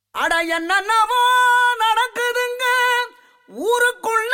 அட என்னென்னவோ நடக்குதுங்க ஊருக்குள்ள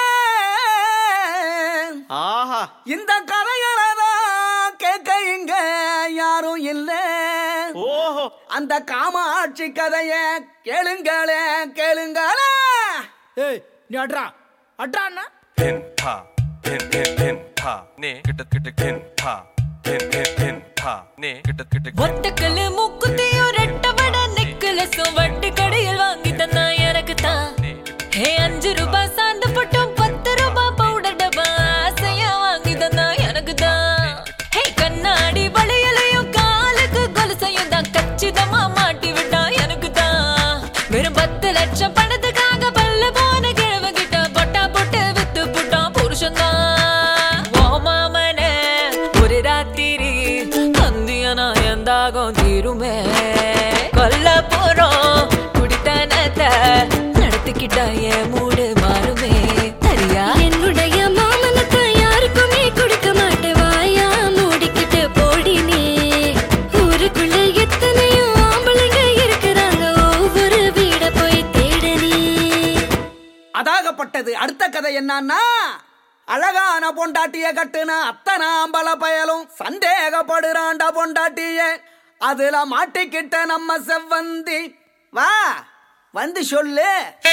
ஆஹா இந்த கதைகளதான் கேட்க இங்க யாரும் இல்ல ஓஹோ அந்த காமாட்சி கதைய கேளுங்களே கேளுங்களே ஏய் நீ அட்ரா அட்ரான்னா pin pa pin pin pin pa ne கிட்ட கிட்ட pin pa pin pin pin pa ne கிட்ட கிட்ட ஒத்தக்கல்லு மூக்குத்தியும் ரெட்ட வட நெக்லஸும் வட்டி கடையில் வாங்கி தந்தா எனக்கு தான் ஹே அஞ்சு ரூபாய் சாந்து பட்டும் பத்து ரூபாய் பவுடர் டப்பா ஆசையா வாங்கி தந்தா எனக்கு தான் ஹே கண்ணாடி வளையலையும் காலுக்கு கொலுசையும் தான் கச்சிதமா மாட்டி விட்டா எனக்கு தான் வெறும் பத்து லட்சம் பணத்துக்காக பல்ல போன கிழவ கிட்ட பொட்டா போட்டு வித்து புட்டான் புருஷன் தான் ஓ மாமனே ஒரு ராத்திரி தந்தியனா எந்தாகும் தீருமே கொல்ல போறோம் குடித்தனத்தை நடத்திக்கிட்டா என் மூடு மாறுமே சரியா என்னுடைய மாமனத்தை யாருக்குமே கொடுக்க மாட்டேன் வாயா மூடிக்கிட்டு போடி நீ ஊருக்குள்ள எத்தனையோ ஆம்பளைங்க இருக்கிறாங்க ஒவ்வொரு வீட போய் தேட நீ அதாகப்பட்டது அடுத்த கதை என்னன்னா அழகான பொண்டாட்டிய கட்டுன அத்தனை அம்பல பயலும் சந்தேகப்படுறான்டா பொண்டாட்டிய அதுல மாட்டிக்கிட்ட நம்ம செவ்வந்தி வா வந்து சொல்லு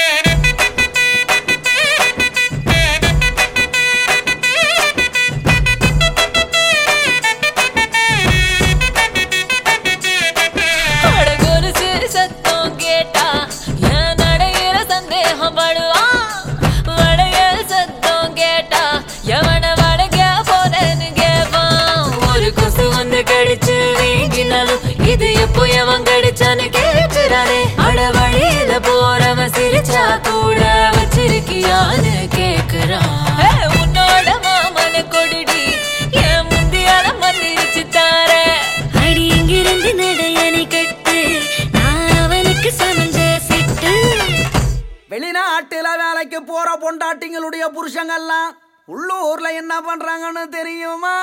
அடகொரு சிறு சத்தம் கேட்டா என் நடையில சந்தேகம் படுவான் வளையல் சத்தம் கேட்டா எவன வளைக்க போறேன்னு கேட்பான் ஒரு கொசு வந்து கடிச்சு வீங்கினாலும் இது எப்போ எவன் கடிச்சான்னு கேட்கிறானே அட வழியில போறவன் சிரிச்சா கூட வச்சிருக்கியான்னு கேக்குறான் ஏய், உன்னோட மாமன கொடிடி என் முந்தியால மன்னிச்சு தாரேன் அடி இங்கிருந்து நடையணை கட்டு நான் அவனுக்கு சமஞ்ச சிட்டு வெளிநாட்டுல வேலைக்கு போற பொண்டாட்டிங்களுடைய புருஷங்கள்லாம் உள்ளூர்ல என்ன பண்றாங்கன்னு தெரியுமா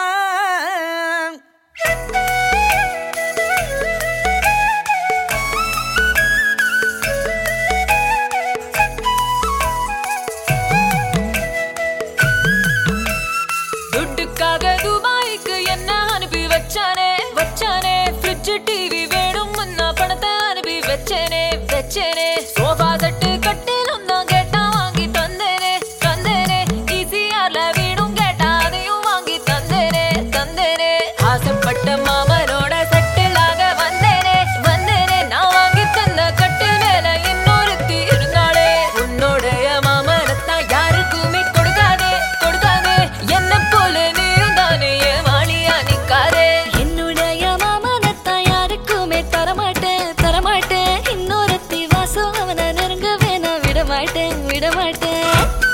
துட்டுக்காக துபாய்க்கு என்ன அனுப்பி வச்சானே வச்சானே ஃப்ரிட்ஜ் டிவி வேணும் முன்னா பணத்தை அனுப்பி வச்சேனே வச்சேனே சோஃபா செட்டு கட்டிலும் தான் கேட்டா வாங்கி தந்தேனே தந்தேனே ஈசிஆர்ல வீடும் கேட்டா அதையும் வாங்கி தந்தேனே தந்தேனே ஆசைப்பட்ட மாமனோட செட்டிலாக வந்தேனே வந்தேனே நான் வாங்கி தந்த கட்டு மேல இன்னொருத்தி இருந்தாளே உன்னோடைய மாமனத்தான் யாருக்குமே கொடுக்காதே கொடுக்காதே என்ன போல நீயும் தானே ஏமாளியா நிக்காதே என்னுடைய மாமனத்தான் யாருக்குமே தரமாட்டேன் தரமாட்டேன் இன்னொருத்தி வாசம் அவனை நெருங்க வேணா விட மாட்டேன் விட மாட்டேன்